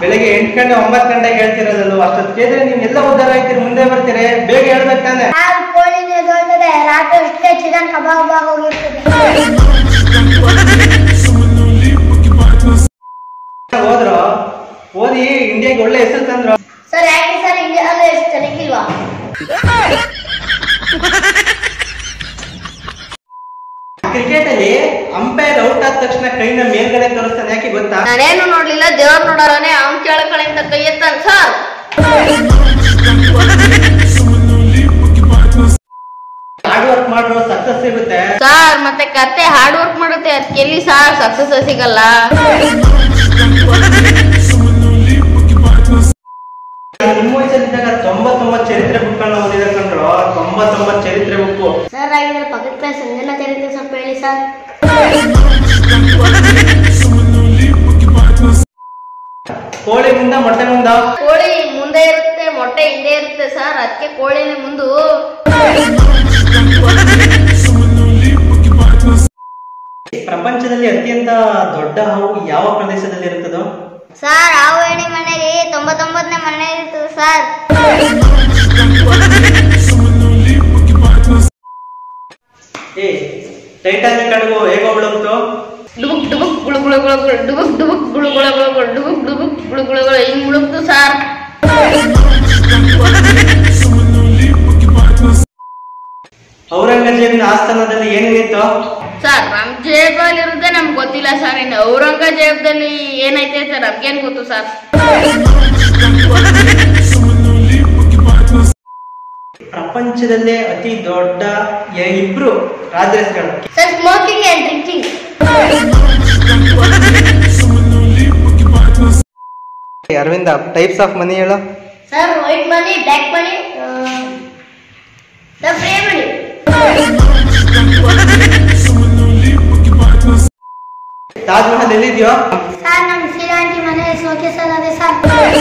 ಬೆಳಿಗ್ಗೆ ಎಂಟು ಗಂಟೆ ಒಂಬತ್ತು ಗಂಟೆಗೆ ಹೇಳ್ತಿರೋದಲ್ವ ಅಷ್ಟೊತ್ತಿಗೆ ನೀವು ಎಲ್ಲ ಉದ್ದಾರ ಆಯ್ತೀರಿ ಮುಂದೆ ಬರ್ತೀರಿ ಬೇಗ ಹೇಳ್ಬೇಕು ತಾನೆ ನಾವು ಕೋಳಿನೇ ದೊಡ್ಡದೆ ರಾತ್ರಿ ಅಷ್ಟೇ ಚಿಕನ್ ಕಬಾಬ್ ಆಗೋಗಿರ್ತದೆ ಹೋದ್ರು ಓದಿ ಇಂಡಿಯಾಗೆ ಒಳ್ಳೆ ಹೆಸರು ತಂದ್ರು ಸರ್ ಯಾಕೆ ಸರ್ ಇಂಡಿಯಾದಲ್ಲಿ ಎಷ್ಟು ಚೆನ್ನಾಗಿಲ್ವಾ ಕ್ರಿಕೆಟ್ ಅಲ್ಲಿ ಅಂಪೈರ್ ಔಟ್ ಆದ ತಕ್ಷಣ ಕೈನ ಮೇಲ್ಗಡೆ ತೋರಿಸ್ತಾನೆ ಯಾಕೆ ಗೊತ್ತಾ ನಾನೇನು ನೋಡ್ಲಿಲ್ಲ ದೇವ್ರು ನೋಡೋನೆ ಅವ್ನ್ ಕೇಳ್ಕೊಳ್ಳಿ ಅಂತ ಕೈ ಎತ್ತಾನ ಸರ್ ಹಾರ್ಡ್ ವರ್ಕ್ ಮಾಡ್ರು ಸಕ್ಸಸ್ ಸಿಗುತ್ತೆ ಸರ್ ಮತ್ತೆ ಕತ್ತೆ ಹಾರ್ಡ್ ವರ್ಕ್ ಮಾಡುತ್ತೆ ಅದಕ್ಕೆ ಎಲ್ಲಿ ಸರ್ ಸಕ್ಸಸ್ ಸಿಗಲ್ಲ ನಿಮ್ಮ ವಯಸ್ಸಲ್ಲಿದ್ದಾಗ ತೊಂಬತ್ತೊಂಬತ್ತು ಚರಿತ್ರೆ ಬುಕ್ಗಳನ್ನ ಓದಿದ ಕಂಡ್ರು ತೊಂಬತ್ತೊಂಬತ್ತು ಚರಿತ್ರೆ ಬುಕ್ಕು ಸರ್ ಆಗಿದ್ರೆ ಪಕ್ಕದ ಕ್ಲಾಸ್ ಸಂಜನಾ ಚರಿತ್ರೆ ಸ್ವಲ್ಪ ಹೇಳಿ ಸರ್ ಕೋಳಿ ಮುಂದ ಮೊಟ್ಟೆ ಮುಂದ ಕೋಳಿ ಮುಂದೆ ಇರುತ್ತೆ ಮೊಟ್ಟೆ ಹಿಂದೆ ಇರುತ್ತೆ ಸರ್ ಅದಕ್ಕೆ ಕೋಳಿನೇ ಮುಂದು ಪ್ರಪಂಚದಲ್ಲಿ ಅತ್ಯಂತ ದೊಡ್ಡ ಹಾವು ಯಾವ ಪ್ರದೇಶದಲ್ಲಿ ಇರುತ್ತದೋ ಸರ್ ಹಾವು ಎಣ್ಣೆ ಮನೆಗೆ ತೊಂಬತ್ತೊಂಬತ್ತನೇ ಮನೆ ಇರ್ತದೆ ಸರ್ ಏ ಟೈಟಾನಿಕ್ ಹಡಗು ಹೇಗೆ ಹೋಗ್ಬಿಡುತ್ತೋ ಡುಬುಕ್ ಡುಬುಕ್ ಗುಳು ಗುಳು ಗುಳು ಗುಳು ಡುಬುಕ್ ಡುಬುಕ್ ಗುಳು ಗುಳು ಗುಳು ಗುಳು ಡುಬುಕ್ ಡುಬುಕ್ ಗುಳು ಗುಳು ಗುಳು ಹಿಂಗ್ ಮುಳುಗ್ತು ಸರ್ ಔರಂಗಜೇಬಿನ ಆಸ್ಥಾನದಲ್ಲಿ ಏನೇನಿತ್ತು ಸರ್ ನಮ್ ಜೇಬಲ್ಲಿ ಇರುತ್ತೆ ನಮ್ಗೆ ಗೊತ್ತಿಲ್ಲ ಸರ್ ಇನ್ನು ಔರಂಗಜೇಬದಲ್ಲಿ ಏನೈತೆ ಸರ್ ನಮ್ಗೇನ್ ಗೊತ್ತು ಸರ್ ಪ್ರಪಂಚದಲ್ಲೇ ಅತಿ ದೊಡ್ಡ ಎ- ಇಬ್ರು ರಾಜರೇಸ್ಗಳು ಸರ್ ಸ್ಮೋಕಿಂಗ್ ಆ್ಯಂಡ್ ಡ್ರಿಂಕಿಂಗ್ ಅರವಿಂದ ಟೈಪ್ಸ್ ಆಫ್ ಮನಿ ಹೇಳು sir white money black money the free money Taj Mahal ಎಲ್ಲಿದ್ಯೋ ಸರ್ ನಮ್ಮ ಶ್ರೀರಾಂಟಿ ಮನೆ ಸೋಕೆ ಸರ್ ಅದೇ ಸರ್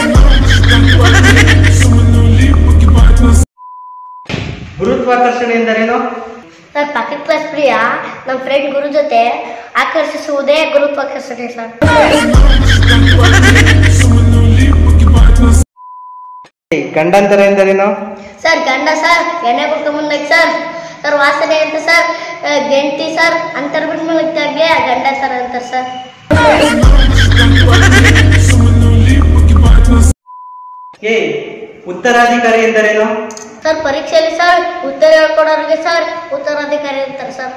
ಗುರುತ್ವಾಕರ್ಷಣೆ ಎಂದರೇನು ಸರ್ ಪಕ್ಕದ ಕ್ಲಾಸ್ ಪ್ರಿಯ ನಮ್ಮ ಫ್ರೆಂಡ್ ಗುರು ಜೊತೆ ಆಕರ್ಷಿಸುವುದೇ ಗುರುತ್ವಾಕರ್ಷಣೆ ಸರ್ ಗಂಡಂತರ ಎಂದರೇನು ಸರ್ ಗಂಡ ಸರ್ ಎಣ್ಣೆ ಬಿಟ್ಟು ಮುಂದಕ್ಕೆ ಸರ್ ಸರ್ ವಾಸನೆ ಅಂತ ಸರ್ ಆ, ಗೆಂಟಿ ಸರ್ ಅಂತರ್ ಬಿಟ್ಟು ಮುಂದಕ್ಕೆ ಗಂಡ ಸರ್ ಅಂತಾರೆ ಸರ್ ಏ ಉತ್ತರಾಧಿಕಾರಿ ಎಂದರೇನು ಸರ್ ಪರೀಕ್ಷೆಯಲ್ಲಿ ಸರ್ ಉತ್ತರ ಹೇಳ್ಕೊಡೋರಿಗೆ ಸರ್ ಉತ್ತರಾಧಿಕಾರಿ ಅಂತಾರೆ ಸರ್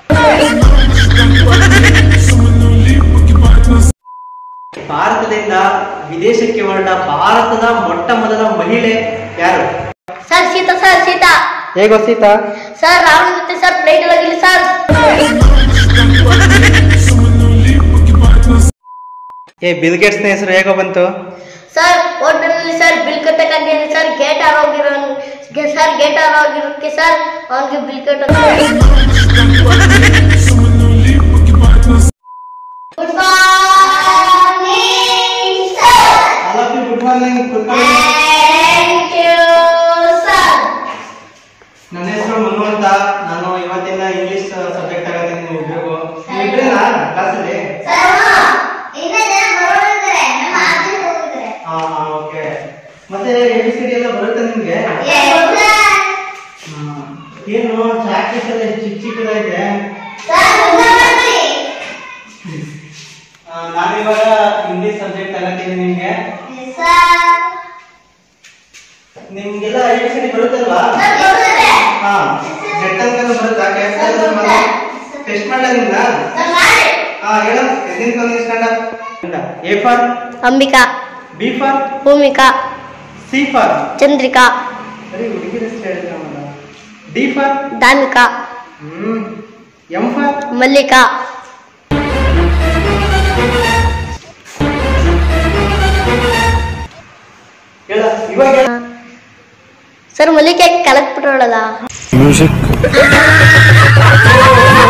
ಭಾರತದಿಂದ ವಿದೇಶಕ್ಕೆ ಹೊರಟ ಭಾರತದ ಮೊಟ್ಟ ಮೊದಲ ಮಹಿಳೆ ಯಾರು ಸರ್ ಸೀತಾ ಸರ್ ಸೀತಾ ಹೇಗೋ ಸೀತಾ ಸರ್ ರಾವಣ ಜೊತೆ ಸರ್ ಪ್ಲೇಟ್ ಒಳಗಿಲ್ಲ ಸರ್ ಏ ಬಿಲ್ ಗೇಟ್ಸ್ನ ಹೆಸರು ಹೇಗೋ ಬಂತು ಸರ್ ಓಟ್ನಲ್ಲಿ ಸರ್ ಬಿಲ್ ಕಟ್ಟಕ್ಕಾಗಿದೆ ಸರ್ ಗೇಟ್ ಆರೋಗಿರೋ ಸರ್ ಗೇಟ್ ಆರೋಗಿರೋಕ್ಕೆ ಸರ್ ಅವನಿಗೆ ಬಿಲ್ ಕಟ್ಟ good morning sir good morning thank you sir ನನ್ನ ಹೆಸರು ಮನು ಅಂತ ನಾನು ಇವತ್ತಿಂದ ಇಂಗ್ಲಿಷ್ ಸಬ್ಜೆಕ್ಟ್ ತಗೋತೀನಿ ನೀವು ಇಬ್ರಿಗೂ ನೀವು ಇಬ್ರೇನಾ ಕ್ಲಾಸಲ್ಲಿ ಹಾ ಹಾ ಓಕೆ ಮತ್ತೆ ಎ ಬಿ ಸಿ ಡಿ ಎಲ್ಲ ಬರುತ್ತೆ ನಿಮ್ಗೆ ಹ್ಮ್. ಏನು ಪ್ರಾಕ್ಟೀಸ್ ಎಲ್ಲ ಚಿಕ್ಕ ಚಿಕ್ಕದೈತೆ ಆ, ನಾನಿವಾಗ ಇಂಗ್ಲಿಷ್ ಸಬ್ಜೆಕ್ಟ್ ತಗೋತೀನಿ ನಿಮ್ಗೆ ನಿಮ್ಗೆಲ್ಲ ಎ ಬಿ ಸಿ ಡಿ ಬರುತ್ತಲ್ವಾ ಹಾ ಜೆಟ್ ಅಂತ ಬರುತ್ತಾ ಟೆಸ್ಟ್ ಮಾಡಲ ನಿಮ್ನ ಹಾ ಹೇಳು ಎಲ್ಲಿಂದ ತಂದಿಸ್ಕೊಂಡ A for Ambika B for Bhumika C for Chandrika ಸರಿ ಹುಡುಗಿರ ಹೆಸರು ಹೇಳ್ತಾವಲ್ಲ D for Dharmika hmm M for Mallika ಹೇಳ ಇವಾಗ ಹೇಳು. Sir ಮಲ್ಲಿಕೆ ಕಲಕ್ ಬಿಟ್ರಲ್ಲ music